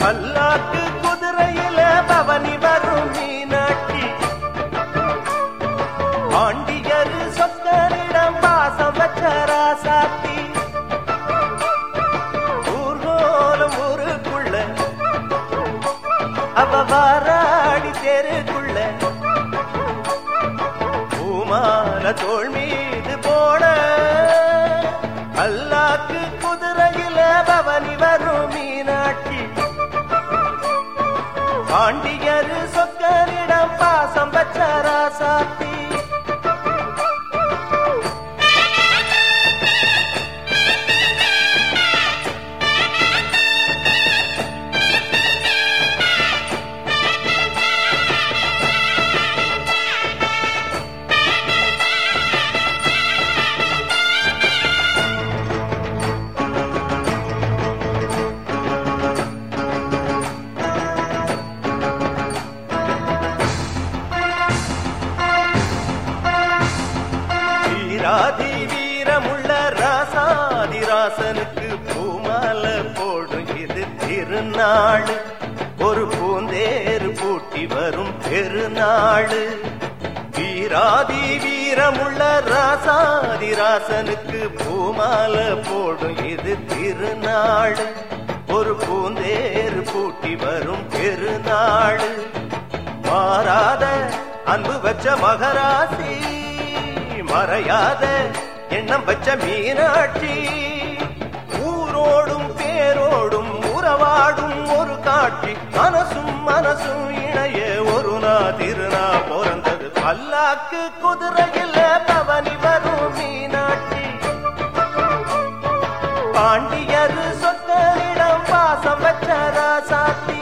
பல்லாக்கு குதிரையில பவனி வரும் மீனாட்சி பாண்டியரு சொக்கரிடம் பாசம் வச்ச ராசாத்தி ஊர்கோலம் ஊருக்குள்ள அவ வாராடி தெருக்குள்ள பூமால தோள் மீது போட அல்லாக்கு குதிரையில பவனி வரும் மீனாட்சி பாண்டியரு சொக்கரிடம் பாசம் வச்ச ராசாத்தி வீராதி வீரமுள்ள ராசாதி ராசனுக்கு பூமால போடும் இது திருநாள் ஒரு பூந்தேறு பூட்டி வரும் பெருநாள் வீராதி வீரமுள்ள ராசாதி ராசனுக்கு பூமால போடும் இது திருநாள் ஒரு பூந்தேறு பூட்டி வரும் பெருநாள் மாறாத அன்பு வச்ச மகராசி மறையாத எண்ணம் வச்ச மீனாட்சி ஊரோடும் பேரோடும் உறவாடும் ஒரு காட்சி மனசும் மனசும் இணைய ஒரு நா திருநா பிறந்தது பல்லாக்கு குதிரையில் பவனி வரும் மீனாட்சி பாண்டியரு சொத்தரிடம் பாசம் வச்ச ராசாத்தி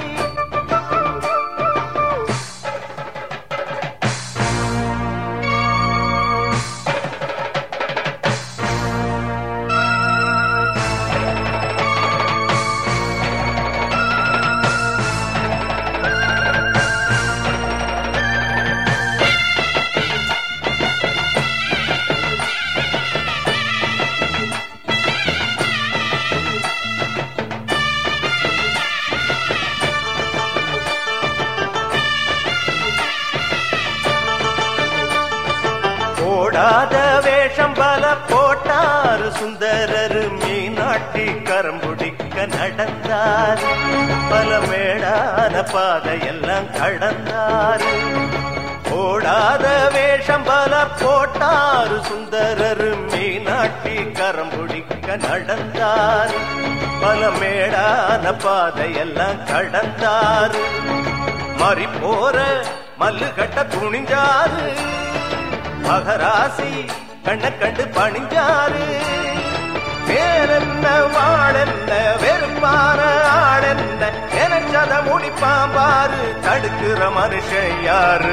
போடாத வேஷம் பல போட்டாரு சுந்தரரு மீனாட்டி கரம்புடிக்க நடந்தார் பல மேடான பாதையெல்லாம் கடந்தாரு போடாத வேஷம் பல போட்டாரு சுந்தரரு மீனாட்டி கரம்புடிக்க நடந்தார் பல மேடான பாதையெல்லாம் கடந்தாரு மறி போற மல்லு கட்ட துணிஞ்சாரு மகராசி கண்ண கண்டு பணிஞ்சாரு வேறென்ன வாழென்ன வெறுப்பான ஆளென்ன எனச்சத முடிப்பாம்பாரு தடுக்கிற மனுஷன் யாரு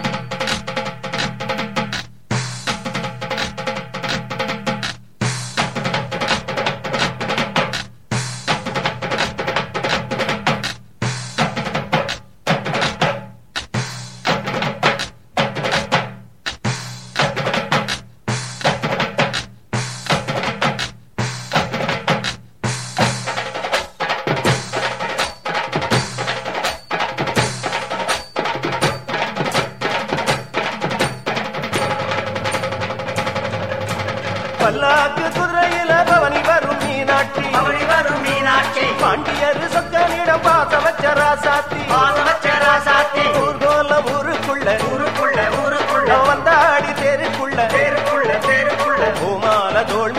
பல்லாக்கு குதிரையில பவனி வரும் மீனாட்சி அவளி வரும் மீனாட்சி பாண்டியர் சொக்கனிடம் பாச வச்ச ராசாத்தி பாசவச்சராசாத்தி ஊர்கோல ஊருக்குள்ள ஊருக்குள்ள ஊருக்குள்ள வந்தாடி தெருக்குள்ள தேருக்குள்ள தேருக்குள்ள பூமால தோல்